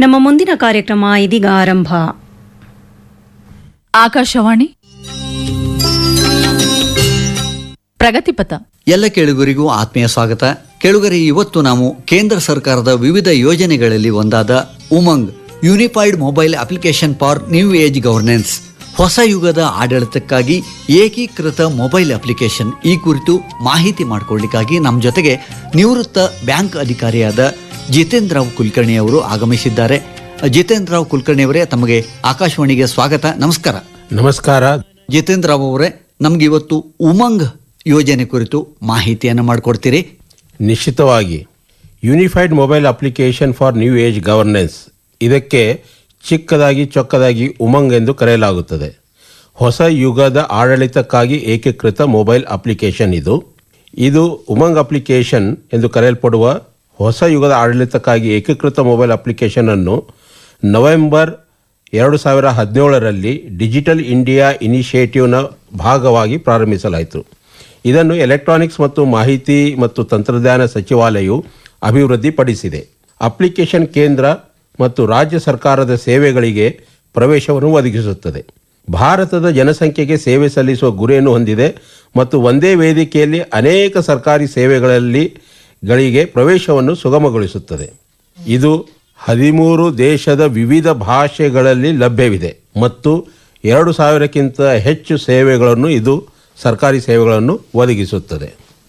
ನಮ್ಮ ಮುಂದಿನ ಕಾರ್ಯಕ್ರಮ ಇದೀಗ ಆರಂಭ ಆಕಾಶವಾಣಿ ಪ್ರಗತಿಪಥ ಎಲ್ಲ ಕೇಳುಗರಿಗೂ ಆತ್ಮೀಯ ಸ್ವಾಗತ ಕೇಳುಗರಿ ಇವತ್ತು ನಾವು ಕೇಂದ್ರ ಸರ್ಕಾರದ ವಿವಿಧ ಯೋಜನೆಗಳಲ್ಲಿ ಒಂದಾದ Umang unified mobile application for new age governance ಹೊಸ ಯುಗದ ಆಡಳಿತಕ್ಕಾಗಿ ಏಕೀಕೃತ ಮೊಬೈಲ್ ಅಪ್ಲಿಕೇಶನ್ ಈ ಕುರಿತು ಮಾಹಿತಿ ಮಾಡಿಕೊಳ್ಳಿಕ್ಕಾಗಿ ನಮ್ಮ ಜೊತೆಗೆ ನಿವೃತ್ತ ಬ್ಯಾಂಕ್ ಅಧಿಕಾರಿಯಾದ ಜಿತೇಂದ್ರ ರಾವ್ ಕುಲಕರ್ಣಿ ಅವರು ಆಗಮಿಸಿದ್ದಾರೆ ಜಿತೇಂದ್ರ ರಾವ್ ಕುಲಕರ್ಣಿ ಅವರೇ ತಮಗೆ ಆಕಾಶವಾಣಿಗೆ ಸ್ವಾಗತ ನಮಸ್ಕಾರ ನಮಸ್ಕಾರ ಜಿತೇಂದ್ರ ರಾವ್ ಅವರೇ ನಮ್ಗೆ ಇವತ್ತು ಉಮಂಗ್ ಯೋಜನೆ ಕುರಿತು ಮಾಹಿತಿಯನ್ನು ಮಾಡಿಕೊಡ್ತೀರಿ ನಿಶ್ಚಿತವಾಗಿ unified mobile application for new age governance ಇದಕ್ಕೆ ಚಿಕ್ಕದಾಗಿ ಚೊಕ್ಕದಾಗಿ ಉಮಂಗ್ ಎಂದು ಕರೆಯಲಾಗುತ್ತದೆ ಹೊಸ ಯುಗದ ಆಡಳಿತಕ್ಕಾಗಿ ಏಕೀಕೃತ ಮೊಬೈಲ್ ಅಪ್ಲಿಕೇಶನ್ ಇದು ಇದು ಉಮಂಗ್ ಅಪ್ಲಿಕೇಶನ್ ಎಂದು ಕರೆಯಲ್ಪಡುವ ಹೊಸ ಯುಗದ ಆಡಳಿತಕ್ಕಾಗಿ ಏಕೀಕೃತ ಮೊಬೈಲ್ ಅಪ್ಲಿಕೇಶನ್ ಅನ್ನು ನವೆಂಬರ್ ಎರಡು ಸಾವಿರ ಹದಿನೇಳರಲ್ಲಿ ಡಿಜಿಟಲ್ ಇಂಡಿಯಾ ಇನಿಷಿಯೇಟಿವ್ನ ಭಾಗವಾಗಿ ಪ್ರಾರಂಭಿಸಲಾಯಿತು ಇದನ್ನು ಎಲೆಕ್ಟ್ರಾನಿಕ್ಸ್ ಮತ್ತು ಮಾಹಿತಿ ಮತ್ತು ತಂತ್ರಜ್ಞಾನ ಸಚಿವಾಲಯವು ಅಭಿವೃದ್ಧಿಪಡಿಸಿದೆ ಅಪ್ಲಿಕೇಶನ್ ಕೇಂದ್ರ ಮತ್ತು ರಾಜ್ಯ ಸರ್ಕಾರದ ಸೇವೆಗಳಿಗೆ ಪ್ರವೇಶವನ್ನು ಒದಗಿಸುತ್ತದೆ ಭಾರತದ ಜನಸಂಖ್ಯೆಗೆ ಸೇವೆ ಸಲ್ಲಿಸುವ ಗುರಿಯನ್ನು ಹೊಂದಿದೆ ಮತ್ತು ಒಂದೇ ವೇದಿಕೆಯಲ್ಲಿ ಅನೇಕ ಸರ್ಕಾರಿ ಸೇವೆಗಳಲ್ಲಿ ಗಳಿಗೆ ಪ್ರವೇಶವನ್ನು ಸುಗಮಗೊಳಿಸುತ್ತದೆ ಇದು ಹದಿಮೂರು ದೇಶದ ವಿವಿಧ ಭಾಷೆಗಳಲ್ಲಿ ಲಭ್ಯವಿದೆ ಮತ್ತು ಎರಡು ಸಾವಿರಕ್ಕಿಂತ ಹೆಚ್ಚು ಸೇವೆಗಳನ್ನು ಇದು ಸರ್ಕಾರಿ ಸೇವೆಗಳನ್ನು ಒದಗಿಸುತ್ತದೆ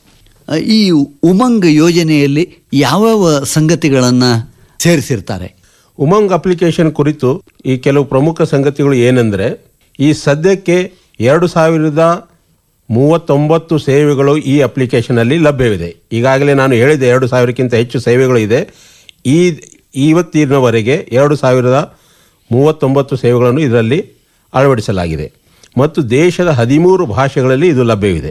ಅ, ಈ ಉಮಂಗ್ ಯೋಜನೆಯಲ್ಲಿ ಯಾವ್ಯಾವ ಸಂಗತಿಗಳನ್ನು ಸೇರಿಸಿರ್ತಾರೆ ಉಮಂಗ್ ಅಪ್ಲಿಕೇಶನ್ ಕುರಿತು ಈ ಕೆಲವು ಪ್ರಮುಖ ಸಂಗತಿಗಳು ಏನೆಂದರೆ ಈ ಸದ್ಯಕ್ಕೆ ಎರಡು ಸಾವಿರದ ಮೂವತ್ತೊಂಬತ್ತು ಸೇವೆಗಳು ಈ ಅಪ್ಲಿಕೇಶನಲ್ಲಿ ಲಭ್ಯವಿದೆ ಈಗಾಗಲೇ ನಾನು ಹೇಳಿದೆ ಎರಡು ಸಾವಿರಕ್ಕಿಂತ ಹೆಚ್ಚು ಸೇವೆಗಳು ಇದೆ ಈ ಇವತ್ತಿನವರೆಗೆ ಎರಡು ಸಾವಿರದ ಮೂವತ್ತೊಂಬತ್ತು ಸೇವೆಗಳನ್ನು ಇದರಲ್ಲಿ ಅಳವಡಿಸಲಾಗಿದೆ ಮತ್ತು ದೇಶದ ಹದಿಮೂರು ಭಾಷೆಗಳಲ್ಲಿ ಇದು ಲಭ್ಯವಿದೆ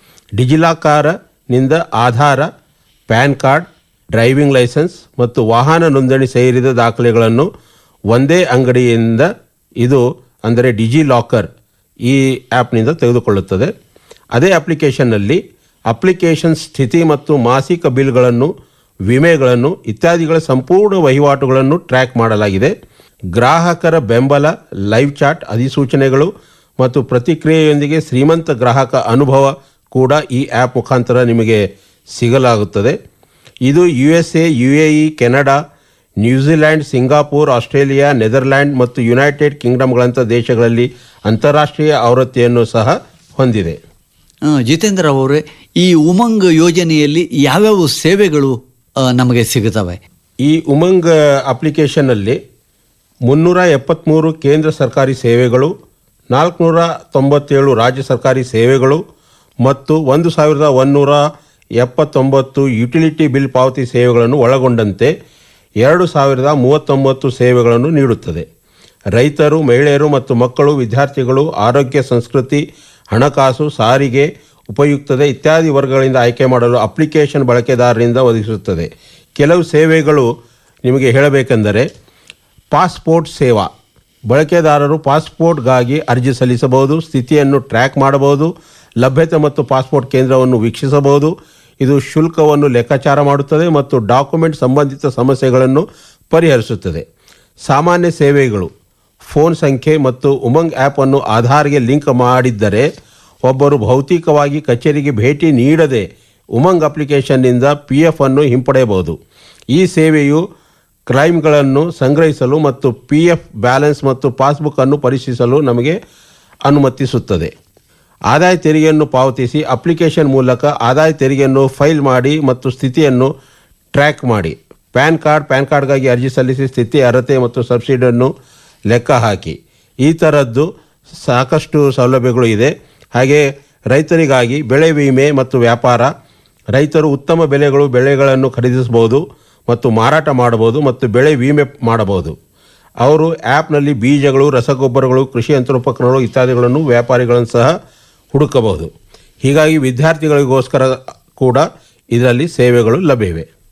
ಡಿಜಿಲಾಕಾರನಿಂದ Aadhaar PAN card driving licence ಮತ್ತು ವಾಹನ ನೋಂದಣಿ ಸೇರಿದ ದಾಖಲೆಗಳನ್ನು ಒಂದೇ ಅಂಗಡಿಯಿಂದ ಇದು ಅಂದರೆ ಡಿಜಿ ಲಾಕರ್ ಈ ಆ್ಯಪ್ನಿಂದ ತೆಗೆದುಕೊಳ್ಳುತ್ತದೆ ಅದೇ ಅಪ್ಲಿಕೇಶನ್ನಲ್ಲಿ ಅಪ್ಲಿಕೇಶನ್ ಸ್ಥಿತಿ ಮತ್ತು ಮಾಸಿಕ ಬಿಲ್ಗಳನ್ನು ವಿಮೆಗಳನ್ನು ಇತ್ಯಾದಿಗಳ ಸಂಪೂರ್ಣ ವಹಿವಾಟುಗಳನ್ನು ಟ್ರ್ಯಾಕ್ ಮಾಡಲಾಗಿದೆ ಗ್ರಾಹಕರ ಬೆಂಬಲ ಲೈವ್ ಚಾಟ್ ಅಧಿಸೂಚನೆಗಳು ಮತ್ತು ಪ್ರತಿಕ್ರಿಯೆಯೊಂದಿಗೆ ಶ್ರೀಮಂತ ಗ್ರಾಹಕ ಅನುಭವ ಕೂಡ ಈ ಆ್ಯಪ್ ಮುಖಾಂತರ ನಿಮಗೆ ಸಿಗಲಾಗುತ್ತದೆ ಇದು U S A U A E Canada New Zealand Singapore Australia Netherland ಮತ್ತು ಯುನೈಟೆಡ್ ಕಿಂಗ್ಡಮ್ಗಳಂಥ ದೇಶಗಳಲ್ಲಿ ಅಂತಾರಾಷ್ಟ್ರೀಯ ಆವೃತ್ತಿಯನ್ನು ಸಹ ಹೊಂದಿದೆ ಅ, ಜಿತೇಂದ್ರ ರಾವ್ ಅವರೇ ಈ ಉಮಂಗ್ ಯೋಜನೆಯಲ್ಲಿ ಯಾವ್ಯಾವ ಸೇವೆಗಳು ಅ, ನಮಗೆ ಸಿಗುತ್ತವೆ ಈ ಉಮಂಗ್ ಅಪ್ಲಿಕೇಶನ್ನಲ್ಲಿ ಮುನ್ನೂರ ಎಪ್ಪತ್ತ್ಮೂರು ಕೇಂದ್ರ ಸರ್ಕಾರಿ ಸೇವೆಗಳು ನಾಲ್ಕುನೂರ ತೊಂಬತ್ತೇಳು ರಾಜ್ಯ ಸರ್ಕಾರಿ ಸೇವೆಗಳು ಮತ್ತು ಒಂದು ಸಾವಿರದ ಒಂದೂರ ಎಪ್ಪತ್ತೊಂಬತ್ತು ಯುಟಿಲಿಟಿ ಬಿಲ್ ಪಾವತಿ ಸೇವೆಗಳನ್ನು ಒಳಗೊಂಡಂತೆ ಎರಡು ಸಾವಿರದ ಮೂವತ್ತೊಂಬತ್ತು ಸೇವೆಗಳನ್ನು ನೀಡುತ್ತದೆ ರೈತರು ಮಹಿಳೆಯರು ಮತ್ತು ಮಕ್ಕಳು ವಿದ್ಯಾರ್ಥಿಗಳು ಆರೋಗ್ಯ ಸಂಸ್ಕೃತಿ ಹಣಕಾಸು ಸಾರಿಗೆ ಉಪಯುಕ್ತತೆ ಇತ್ಯಾದಿ ವರ್ಗಗಳಿಂದ ಆಯ್ಕೆ ಮಾಡಲು ಅಪ್ಲಿಕೇಶನ್ ಬಳಕೆದಾರರಿಂದ ಒದಗಿಸುತ್ತದೆ ಕೆಲವು ಸೇವೆಗಳು ನಿಮಗೆ ಹೇಳಬೇಕೆಂದರೆ ಪಾಸ್ಪೋರ್ಟ್ ಸೇವಾ ಬಳಕೆದಾರರು ಪಾಸ್ಪೋರ್ಟ್ಗಾಗಿ ಅರ್ಜಿ ಸಲ್ಲಿಸಬಹುದು ಸ್ಥಿತಿಯನ್ನು ಟ್ರ್ಯಾಕ್ ಮಾಡಬಹುದು ಲಭ್ಯತೆ ಮತ್ತು ಪಾಸ್ಪೋರ್ಟ್ ಕೇಂದ್ರವನ್ನು ವೀಕ್ಷಿಸಬಹುದು ಇದು ಶುಲ್ಕವನ್ನು ಲೆಕ್ಕಾಚಾರ ಮಾಡುತ್ತದೆ ಮತ್ತು ಡಾಕ್ಯುಮೆಂಟ್ ಸಂಬಂಧಿತ ಸಮಸ್ಯೆಗಳನ್ನು ಪರಿಹರಿಸುತ್ತದೆ ಸಾಮಾನ್ಯ ಸೇವೆಗಳು ಫೋನ್ ಸಂಖ್ಯೆ ಮತ್ತು ಉಮಂಗ್ ಆ್ಯಪನ್ನು ಆಧಾರ್ಗೆ ಲಿಂಕ್ ಮಾಡಿದ್ದರೆ ಒಬ್ಬರು ಭೌತಿಕವಾಗಿ ಕಚೇರಿಗೆ ಭೇಟಿ ನೀಡದೆ ಉಮಂಗ್ ಅಪ್ಲಿಕೇಶನ್ನಿಂದ ಪಿ ಎಫ್ ಅನ್ನು ಹಿಂಪಡೆಯಬಹುದು ಈ ಸೇವೆಯು ಕ್ಲೈಮ್ಗಳನ್ನು ಸಂಗ್ರಹಿಸಲು ಮತ್ತು ಪಿ ಎಫ್ ಬ್ಯಾಲೆನ್ಸ್ ಮತ್ತು ಪಾಸ್ಬುಕ್ ಅನ್ನು ಪರಿಶೀಲಿಸಲು ನಮಗೆ ಅನುಮತಿಸುತ್ತದೆ ಆದಾಯ ತೆರಿಗೆಯನ್ನು ಪಾವತಿಸಿ ಅಪ್ಲಿಕೇಶನ್ ಮೂಲಕ ಆದಾಯ ತೆರಿಗೆಯನ್ನು ಫೈಲ್ ಮಾಡಿ ಮತ್ತು ಸ್ಥಿತಿಯನ್ನು ಟ್ರ್ಯಾಕ್ ಮಾಡಿ ಪ್ಯಾನ್ ಕಾರ್ಡ್ ಪ್ಯಾನ್ ಕಾರ್ಡ್ಗಾಗಿ ಅರ್ಜಿ ಸಲ್ಲಿಸಿ ಸ್ಥಿತಿ ಅರ್ಹತೆ ಮತ್ತು ಸಬ್ಸಿಡಿಯನ್ನು ಲೆಕ್ಕ ಹಾಕಿ ಈ ಥರದ್ದು ಸಾಕಷ್ಟು ಸೌಲಭ್ಯಗಳು ಇದೆ ಹಾಗೆ ರೈತರಿಗಾಗಿ ಬೆಳೆ ವಿಮೆ ಮತ್ತು ವ್ಯಾಪಾರ ರೈತರು ಉತ್ತಮ ಬೆಲೆಗಳು ಬೆಳೆಗಳನ್ನು ಖರೀದಿಸಬಹುದು ಮತ್ತು ಮಾರಾಟ ಮಾಡಬಹುದು ಮತ್ತು ಬೆಳೆ ವಿಮೆ ಮಾಡಬಹುದು ಅವರು ಆ್ಯಪ್ನಲ್ಲಿ ಬೀಜಗಳು ರಸಗೊಬ್ಬರಗಳು ಕೃಷಿ ಯಂತ್ರೋಪಕರಣಗಳು ಇತ್ಯಾದಿಗಳನ್ನು ವ್ಯಾಪಾರಿಗಳನ್ನು ಸಹ ಹುಡುಕಬಹುದು ಹೀಗಾಗಿ ವಿದ್ಯಾರ್ಥಿಗಳಿಗೋಸ್ಕರ ಕೂಡ ಇದರಲ್ಲಿ ಸೇವೆಗಳು ಲಭ್ಯವಿವೆ